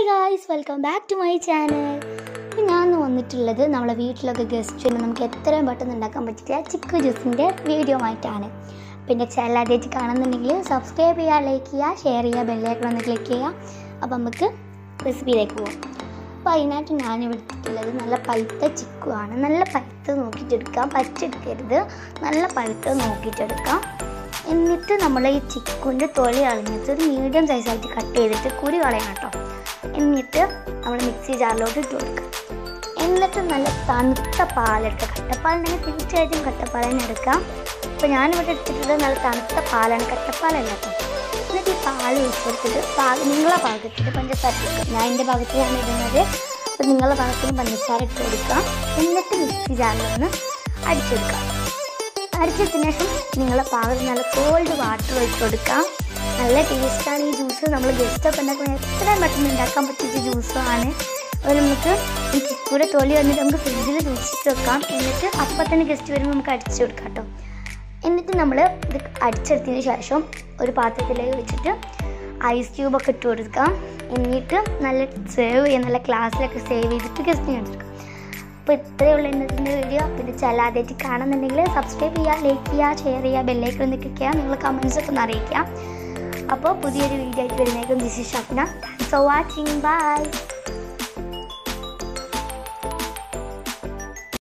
hi guys welcome back to my channel ഇപ്പം ഞാൻ ഇന്ന് വന്നിട്ടുള്ളത് നമ്മളെ വീട്ടിലൊക്കെ ഗസ്റ്റിന് നമുക്ക് എത്രയും പെട്ടെന്ന് ഉണ്ടാക്കാൻ പറ്റിയ ചിക്കു ജ്യൂസിൻ്റെ വീഡിയോ ആയിട്ടാണ് പിന്നെ ചാനൽ ആദ്യമായിട്ട് കാണുന്നുണ്ടെങ്കിൽ സബ്സ്ക്രൈബ് ചെയ്യുക ലൈക്ക് ചെയ്യുക ഷെയർ ചെയ്യുക ബെല്ലൈക്കൺ ഒന്ന് ക്ലിക്ക് ചെയ്യുക അപ്പോൾ നമുക്ക് റെസിപ്പിയിലേക്ക് പോകാം അപ്പോൾ അതിനായിട്ട് ഞാൻ എടുത്തിട്ടുള്ളത് നല്ല പഴുത്ത ചിക്കു ആണ് നല്ല പഴുത്ത് നോക്കിയിട്ടെടുക്കാം പച്ചെടുക്കരുത് നല്ല പഴുത്ത് നോക്കിയിട്ടെടുക്കാം എന്നിട്ട് നമ്മൾ ഈ ചിക്കുൻ്റെ തൊലി കളഞ്ഞിട്ട് ഒരു മീഡിയം സൈസായിട്ട് കട്ട് ചെയ്തിട്ട് കുരു കളയണം കേട്ടോ എന്നിട്ട് നമ്മൾ മിക്സി ജാറിലോട്ട് ഇട്ട് കൊടുക്കുക എന്നിട്ട് നല്ല തണുത്ത പാലെടുക്കുക കട്ടപ്പാലുണ്ടെങ്കിൽ തീർച്ചയായിട്ടും കട്ടപ്പാൽ തന്നെ എടുക്കാം അപ്പോൾ ഞാനിവിടെ എടുത്തിട്ടുള്ളത് നല്ല തണുത്ത പാലാണ് കട്ടപ്പാലല്ല കേട്ടോ എന്നിട്ട് ഈ പാൽ ഒഴിച്ച് കൊടുത്തിട്ട് പാക നിങ്ങളെ ഭാഗത്തിട്ട് പഞ്ചസാര ഇട്ട് ഞാൻ എൻ്റെ ഭാഗത്തിലാണ് ഇടുന്നത് അപ്പോൾ നിങ്ങളുടെ ഭാഗത്തിന് പഞ്ചസാര ഇട്ട് കൊടുക്കാം എന്നിട്ട് മിക്സി ജാറിൽ നിന്ന് അടിച്ചെടുക്കാം അടിച്ചതിന് ശേഷം നിങ്ങൾ പാകത്തിന് നല്ല കോൾഡ് വാട്ടർ ഒഴിച്ച് കൊടുക്കാം നല്ല ടേസ്റ്റാണ് ഈ ജ്യൂസ് നമ്മൾ ഗസ്റ്റൊക്കെ ഉണ്ടാക്കുന്ന എത്രയും പെട്ടെന്ന് ഉണ്ടാക്കാൻ പറ്റിയ ജ്യൂസാണ് അത് നമുക്ക് ഈ ചിക്കൂടെ തൊലി വന്നിട്ട് നമുക്ക് ഫ്രിഡ്ജിൽ സൂക്ഷിച്ച് വെക്കാം എന്നിട്ട് അപ്പം തന്നെ ഗസ്റ്റ് വരുമ്പോൾ നമുക്ക് അടിച്ചു കൊടുക്കാം കേട്ടോ എന്നിട്ട് നമ്മൾ ഇത് അടിച്ചെടുത്തതിന് ശേഷം ഒരു പാത്രത്തിലേക്ക് വെച്ചിട്ട് ഐസ് ക്യൂബൊക്കെ ഇട്ട് കൊടുക്കാം എന്നിട്ട് നല്ല സേവ് ചെയ്യാം നല്ല ക്ലാസ്സിലൊക്കെ സേവ് ചെയ്തിട്ട് ഗസ്റ്റിന് എടുക്കാം അപ്പോൾ ഇത്രയേ ഉള്ളൂ ഇന്നത്തെ വീഡിയോ പിന്നെ ചില ആദ്യമായിട്ട് കാണുന്നുണ്ടെങ്കിൽ സബ്സ്ക്രൈബ് ചെയ്യുക ലൈക്ക് ചെയ്യുക ഷെയർ ചെയ്യുക ബെല്ലൈക്കൺ ഒന്ന് ക്ലിക്ക് ചെയ്യുക നിങ്ങൾ കമൻസ് ഒക്കെ ഒന്ന് അറിയിക്കാം അപ്പോൾ പുതിയൊരു വീഡിയോ ആയിട്ട് വരുന്നേക്കും this is Shapna thanks for watching by